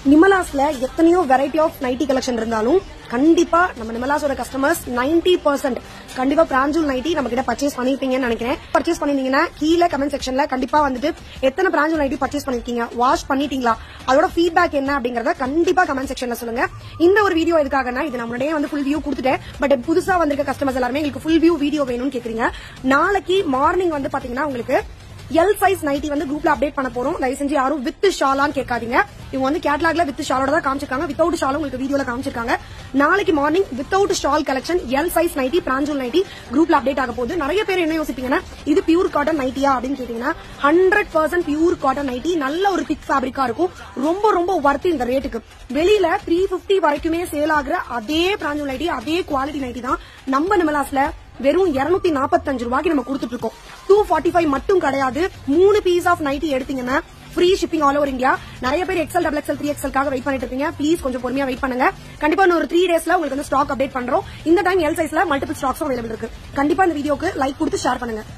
நிமலாஸ்ல எத்தனையோ variety of nightie collection இருந்தாலும் கண்டிப்பா நம்ம நிமலாஸோட கஸ்டமர்ஸ் 90% பர்சன்ட் கண்டிப்பா பிராஞ்சூல் நைட்டி நம்ம கிட்ட பர்ச்சேஸ் பண்ணிருப்பீங்கன்னு நினைக்கிறேன் பர்ச்சேஸ் பண்ணிருந்தீங்கன்னா கீழே கமெண்ட் செக்ஷன்ல கண்டிப்பா வந்துட்டு எத்தனை பிராஞ்சூல் நைட்டி பர்ச்சேஸ் பண்ணிருக்கீங்க வாஷ் பண்ணிட்டீங்களா அதோட ஃபீட்பேக் என்ன அப்படிங்கறத கண்டிப்பா கமெண்ட் செக்ஷன்ல சொல்லுங்க இந்த ஒரு வீடியோ எதுக்காகனா இது நம்மளுடைய வந்து ஃபுல் வியூ கொடுத்துட்டேன் பட் புதுசா வந்திருக்க கஸ்டமர்ஸ் எல்லாருமே எங்களுக்கு ஃபுல் வியூ வீடியோ வேணும்னு கேக்குறீங்க நாளைக்கு மார்னிங் வந்து பாத்தீங்கன்னா உங்களுக்கு எல் சைஸ் நைட்டி வந்து குரூப்ல அப்டேட் பண்ண போறோம் தயவு செஞ்சு யாரும் வித் ஷாலான்னு கேட்காதீங்க இவங்க வந்து கேட்லாக்ல வித் ஷாலோட தான் காமிச்சிருக்காங்க வித்தவுட் ஷாலும் உங்களுக்கு வீடியோல காமிச்சிருக்காங்க நாளைக்கு morning without shawl collection L size nighty பிராஞ்சூல் நைட்டி குரூப்ல அப்டேட் ஆக போகுது நிறைய பேர் என்ன யோசிப்பீங்கன்னா இது பியூர் காட்டன் நைட்டியா அப்படின்னு கேட்டீங்கன்னா hundred percent pure cotton nighty நல்ல ஒரு திக் ஃபேப்ரிக்கா இருக்கும் ரொம்ப ரொம்ப ஒர்த் இந்த ரேட்டுக்கு வெளியில த்ரீ பிப்டி வரைக்குமே சேல் ஆகுற அதே பிராஞ்சூல் நைட்டி அதே குவாலிட்டி நைட்டி தான் நம்ம நிமலாஸ்ல வெறும் 245 நாற்பத்தஞ்சு ரூபாய்க்கு நம்ம கொடுத்துட்டு இருக்கோம் டூ ஃபார்ட்டி ஃபைவ் மட்டும் கிடையாது மூணு பீஸ் ஆஃப் நைட்டி எடுத்தீங்கன்னா free shipping all over India நிறைய பேர் எக்ஸல் டபுள் எக்ஸல் த்ரீ எக்ஸல்காக வெயிட் பண்ணிட்டு இருப்பீங்க ப்ளீஸ் கொஞ்சம் பொறுமையா வெயிட் பண்ணுங்க கண்டிப்பா இன்னும் ஒரு த்ரீ டேஸ்ல உங்களுக்கு வந்து ஸ்டாக் அப்டேட் பண்றோம் இந்த டைம் எல் சைஸ்ல மல்டிபிள் ஸ்டாக்ஸும் அவைலபிள் இருக்கு கண்டிப்பா இந்த வீடியோக்கு லைக் கொடுத்து ஷேர் பண்ணுங்க